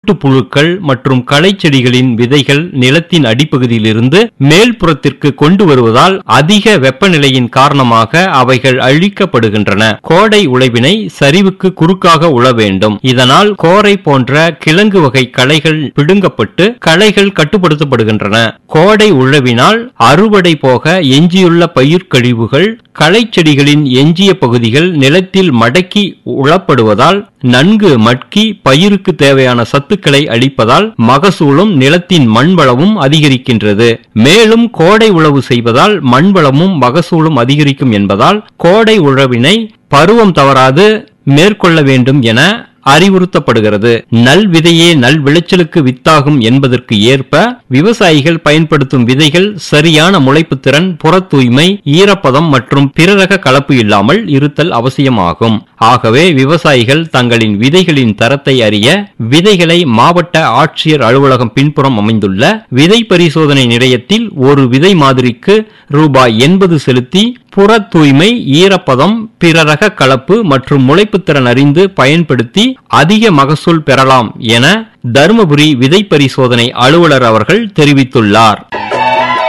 மொட்டு புழுக்கள் மற்றும் களைச்செடிகளின் விதைகள் நிலத்தின் அடிப்பகுதியிலிருந்து மேல்புறத்திற்கு கொண்டு வருவதால் அதிக வெப்பநிலையின் காரணமாக அவைகள் அழிக்கப்படுகின்றன கோடை உழைவினை சரிவுக்கு குறுக்காக உழ வேண்டும் இதனால் கோரை போன்ற கிழங்கு வகை களைகள் பிடுங்கப்பட்டு களைகள் கட்டுப்படுத்தப்படுகின்றன கோடை உழவினால் அறுவடை போக எஞ்சியுள்ள பயிர் கழிவுகள் களைச்செடிகளின் எஞ்சிய பகுதிகள் நிலத்தில் மடக்கி உழப்படுவதால் நன்கு மட்கி பயிருக்கு தேவையான சத்துக்களை அளிப்பதால் மகசூலும் நிலத்தின் மண்வளமும் அதிகரிக்கின்றது மேலும் கோடை உழவு செய்வதால் மண்வளமும் மகசூலும் அதிகரிக்கும் என்பதால் கோடை உழவினை பருவம் தவறாது மேற்கொள்ள வேண்டும் என அறிவுறுத்தப்படுகிறது நல் விதையே நல் விளைச்சலுக்கு வித்தாகும் என்பதற்கு ஏற்ப விவசாயிகள் பயன்படுத்தும் விதைகள் சரியான முளைப்பு திறன் புற தூய்மை ஈரப்பதம் மற்றும் பிறரக கலப்பு இல்லாமல் இருத்தல் அவசியமாகும் ஆகவே விவசாயிகள் தங்களின் விதைகளின் தரத்தை அறிய விதைகளை மாவட்ட ஆட்சியர் அலுவலகம் பின்புறம் அமைந்துள்ள விதை பரிசோதனை நிலையத்தில் ஒரு விதை மாதிரிக்கு ரூபாய் எண்பது செலுத்தி புற தூய்மை ஈரப்பதம் பிறரக கலப்பு மற்றும் முளைப்புத்திறன் அறிந்து பயன்படுத்தி அதிக மகசூல் பெறலாம் என தருமபுரி விதை பரிசோதனை அலுவலர் அவர்கள் தெரிவித்துள்ளார்